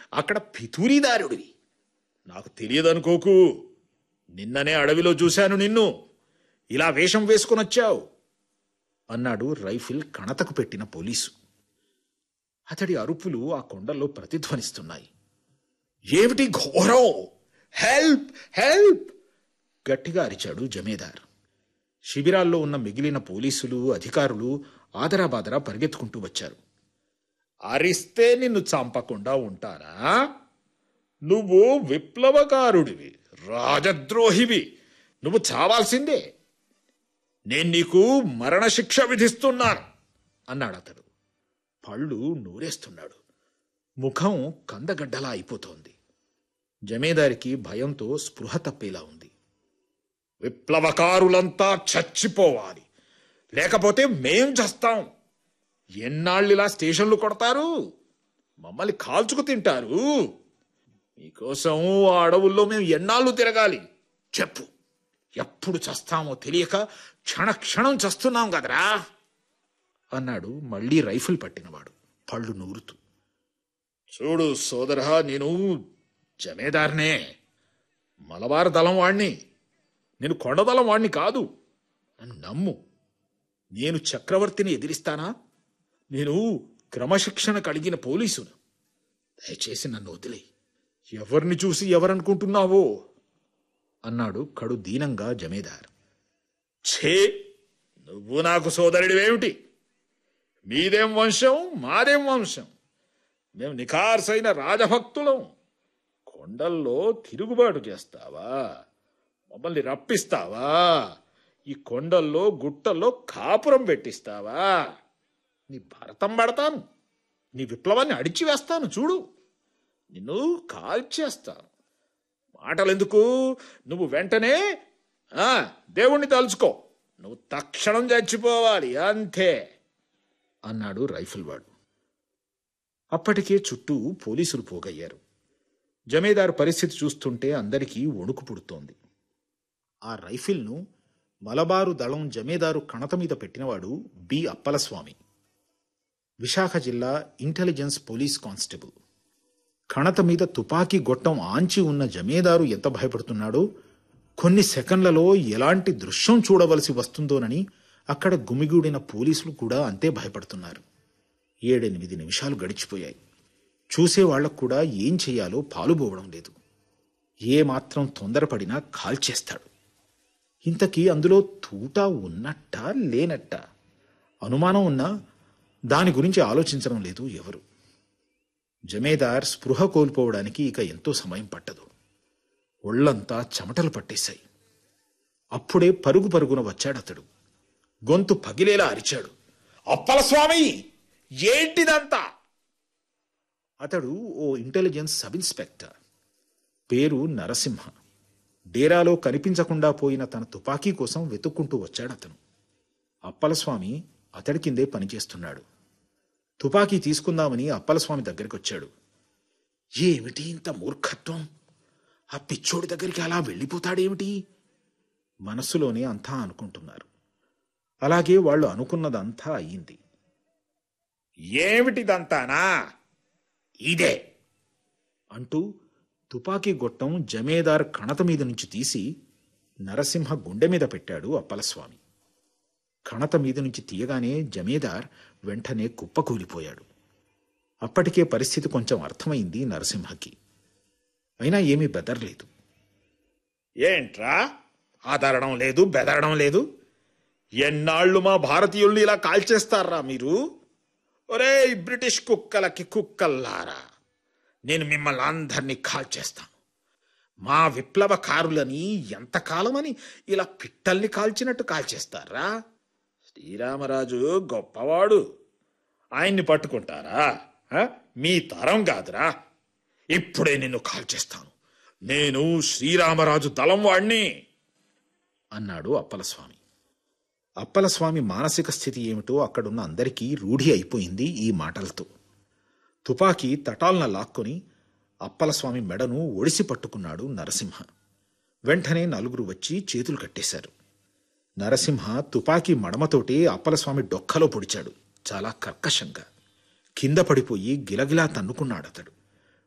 అక్కడ పితూరీదారుడివి నాకు తెలియదనుకోకు నిన్ననే అడవిలో చూశాను నిన్ను ఇలా వేషం వేసుకొని వచ్చావు అన్నాడు రైఫిల్ కణతకు పెట్టిన పోలీసు అతడి అరుపులు ఆ కొండల్లో ప్రతిధ్వనిస్తున్నాయి ఏమిటి ఘోరం హెల్ప్ హెల్ప్ గట్టిగా అరిచాడు జమీదార్ శిబిరాల్లో ఉన్న మిగిలిన పోలీసులు అధికారులు ఆదరాబాదరా పరిగెత్తుకుంటూ వచ్చారు అరిస్తే నిన్ను చంపకుండా ఉంటారా నువ్వు విప్లవకారుడివి రాజద్రోహివి నువ్వు చావాల్సిందే నేను నీకు మరణశిక్ష విధిస్తున్నాను అన్నాడు అతడు పళ్ళు నూరేస్తున్నాడు ముఖం కందగడ్డలా అయిపోతోంది జమీదారికి భయంతో స్పృహ తప్పేలా ఉంది విప్లవకారులంతా చచ్చిపోవాలి లేకపోతే మేం చస్తాం ఎన్నాళ్ళిలా స్టేషన్లు కొడతారు మమ్మల్ని కాల్చుకు తింటారు మీకోసం ఆ అడవుల్లో మేము ఎన్నాళ్ళు తిరగాలి చెప్పు ఎప్పుడు చస్తామో తెలియక క్షణ క్షణం చస్తున్నాం కదరా అన్నాడు మళ్ళీ రైఫిల్ పట్టినవాడు పళ్ళు నూరుతూ చూడు సోదరా నేను జమేదార్నే మలబార్ దళం వాణ్ణి నేను కొండదళం వాణ్ణి కాదు నన్ను నమ్ము నేను చక్రవర్తిని ఎదిరిస్తానా నేను క్రమశిక్షణ కలిగిన పోలీసును దయచేసి నన్ను వదిలే ఎవరిని చూసి ఎవరనుకుంటున్నావో అన్నాడు కడు దీనంగా జమీదార్ ఛే నువ్వు నాకు సోదరుడివేమిటి మీదేం వంశం మాదేం వంశం మేము నిఖార్సైన రాజభక్తులం కొండల్లో తిరుగుబాటు చేస్తావా మమ్మల్ని రప్పిస్తావా ఈ కొండల్లో గుట్టల్లో కాపురం పెట్టిస్తావా నీ భరతం పడతాను నీ విప్లవాన్ని అడిచివేస్తాను చూడు నిన్ను కాల్చేస్తాను మాటలెందుకు నువ్వు వెంటనే ఆ దేవుణ్ణి తలుచుకో నువ్వు తక్షణం చచ్చిపోవాలి అంతే అన్నాడు రైఫిల్ వాడు అప్పటికే చుట్టూ పోలీసులు పోగయ్యారు జమీదారు పరిస్థితి చూస్తుంటే అందరికీ వణుకు పుడుతోంది ఆ రైఫిల్ను మలబారు దళం జమీదారు కణత మీద పెట్టినవాడు బి అప్పలస్వామి విశాఖ జిల్లా ఇంటెలిజెన్స్ పోలీస్ కానిస్టేబుల్ కణత మీద తుపాకీ గొట్టం ఆంచి ఉన్న జమీదారు ఎంత భయపడుతున్నాడో కొన్ని సెకండ్లలో ఎలాంటి దృశ్యం చూడవలసి వస్తుందోనని అక్కడ గుమిగూడిన పోలీసులు కూడా అంతే భయపడుతున్నారు ఏడెనిమిది నిమిషాలు గడిచిపోయాయి చూసేవాళ్లకు కూడా ఏం చెయ్యాలో పాలుపోవడం లేదు ఏ మాత్రం తొందరపడినా కాల్చేస్తాడు ఇంతకీ అందులో తూటా ఉన్నట్టా లేనట్టా అనుమానం ఉన్నా దాని గురించి ఆలోచించడం లేదు ఎవరు జమేదార్ స్పృహ కోల్పోవడానికి ఇక ఎంతో సమయం పట్టదు ఒళ్లంతా చెమటలు పట్టేశాయి అప్పుడే పరుగు పరుగున వచ్చాడతడు గొంతు పగిలేలా అరిచాడు అప్పలస్వామి ఏంటిదంతా అతడు ఓ ఇంటెలిజెన్స్ సబ్ ఇన్స్పెక్టర్ పేరు నరసింహ డేరాలో కనిపించకుండా పోయిన తన తుపాకీ కోసం వెతుక్కుంటూ వచ్చాడతను అప్పలస్వామి అతడి కిందే పనిచేస్తున్నాడు తుపాకీ తీసుకుందామని అప్పలస్వామి దగ్గరికి వచ్చాడు ఏమిటి ఇంత మూర్ఖత్వం ఆ పిచ్చోడి దగ్గరికి అలా వెళ్ళిపోతాడేమిటి మనస్సులోనే అంతా అనుకుంటున్నారు అలాగే వాళ్ళు అనుకున్నదంతా అయ్యింది ఏమిటిదంతానా ఇదే అంటూ తుపాకీ గొట్టం జమేదార్ కణత మీద నుంచి తీసి నరసింహ గుండె మీద పెట్టాడు అప్పలస్వామి కణత మీద నుంచి తీయగానే జమీదార్ వెంటనే కుప్పకూలిపోయాడు అప్పటికే పరిస్థితి కొంచెం అర్థమైంది నరసింహకి అయినా ఏమీ బెదర్లేదు ఏంట్రా ఆదరడం లేదు బెదరడం లేదు ఎన్నాళ్ళు మా భారతీయుల్ని ఇలా కాల్చేస్తారా మీరు ఒరే బ్రిటిష్ కుక్కలకి కుక్కల్లారా నేను మిమ్మల్ని అందరినీ కాల్చేస్తాను మా విప్లవకారులని ఎంతకాలమని ఇలా పిట్టల్ని కాల్చినట్టు కాల్చేస్తారా శ్రీరామరాజు గొప్పవాడు ఆయన్ని పట్టుకుంటారా ఆ? మీ తరం కాదురా ఇప్పుడే నిన్ను కాల్చేస్తాను నేను శ్రీరామరాజు దళం వాణ్ణి అన్నాడు అప్పలస్వామి అప్పలస్వామి మానసిక స్థితి ఏమిటో అక్కడున్న అందరికీ రూఢి అయిపోయింది ఈ మాటలతో తుపాకీ తటాల్న లాక్కొని అప్పలస్వామి మెడను ఒడిసి పట్టుకున్నాడు నరసింహ వెంటనే నలుగురు వచ్చి చేతులు కట్టేశారు నరసింహ తుపాకీ మడమతోటి అప్పలస్వామి డొక్కలో పొడిచాడు చాలా కర్కశంగా కింద పడిపోయి గిలగిలా తన్నుకున్నాడతడు